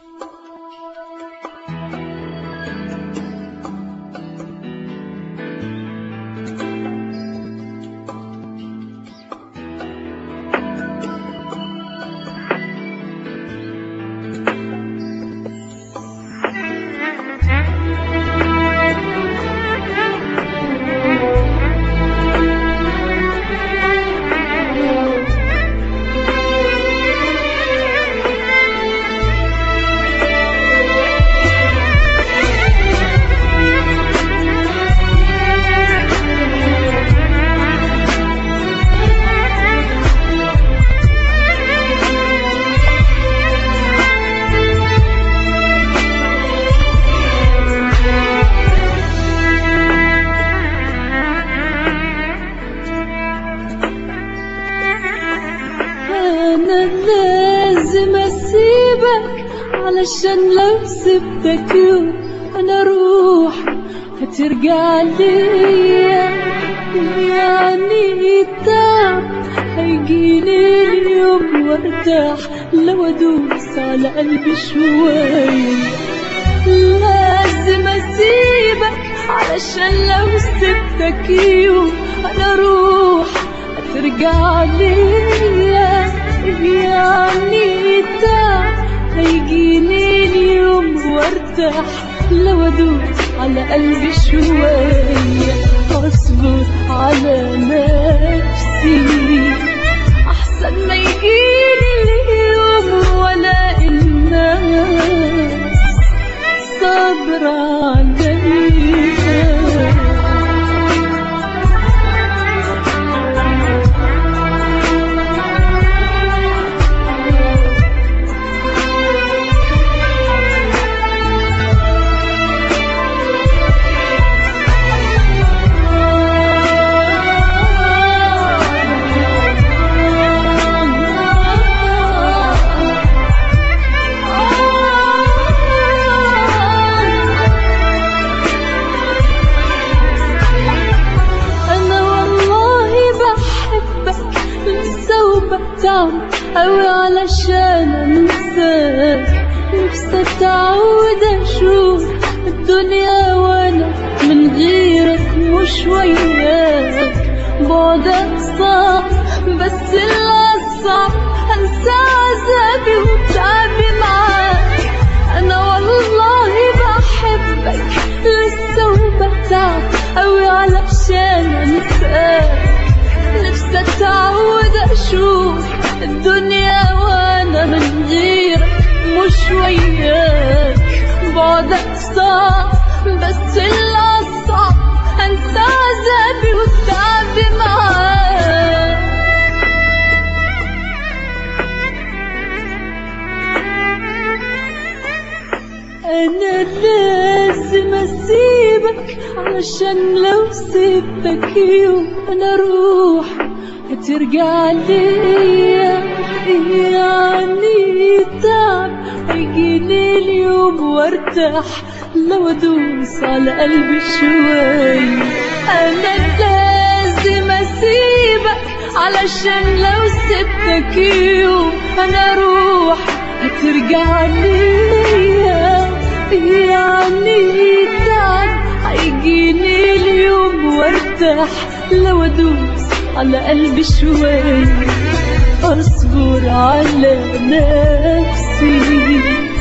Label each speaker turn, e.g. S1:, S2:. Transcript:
S1: أنا لازم أسيبك علشان لو سبتك يوم أنا أروح هترجع ليا يعني تعب هيجيلي اليوم وارتاح لو أدوس على قلبي شوية لازم أسيبك علشان لو سبتك يوم أنا أروح هترجع ليا يعني تعب هيجيني اليوم وارتاح لو ادوس على قلبي شوية واصبر على نفسي احسن ما يجيني اليوم ولا الناس صبر عليا أنا والله بحبك لسه وبتعب أوي علشان أنساك نفسي أتعود أشوف الدنيا وأنا من غيرك مش وياك بعدك صعب بس الأصعب أنسى عذابي وتعبي معاك أنا والله بحبك لسه وبتعب أوي علشان أنساك نفسي أتعود أشوف الدنيا وأنا من غيرك مش وياك بعدك صعب بس الأصعب أنسى عذابي وتعبي معاك أنا لازم أسيبك علشان لو سبتك يوم أنا أروح هترجع ليا يعني تعب هيجيني اليوم وارتاح لو أدوس على قلبي شوي أنا لازم أسيبك علشان لو سبتك يوم أنا أروح هترجع ليا يعني تعب هيجيني اليوم وارتاح لو ادوس على قلبي شوي اصبر على نفسي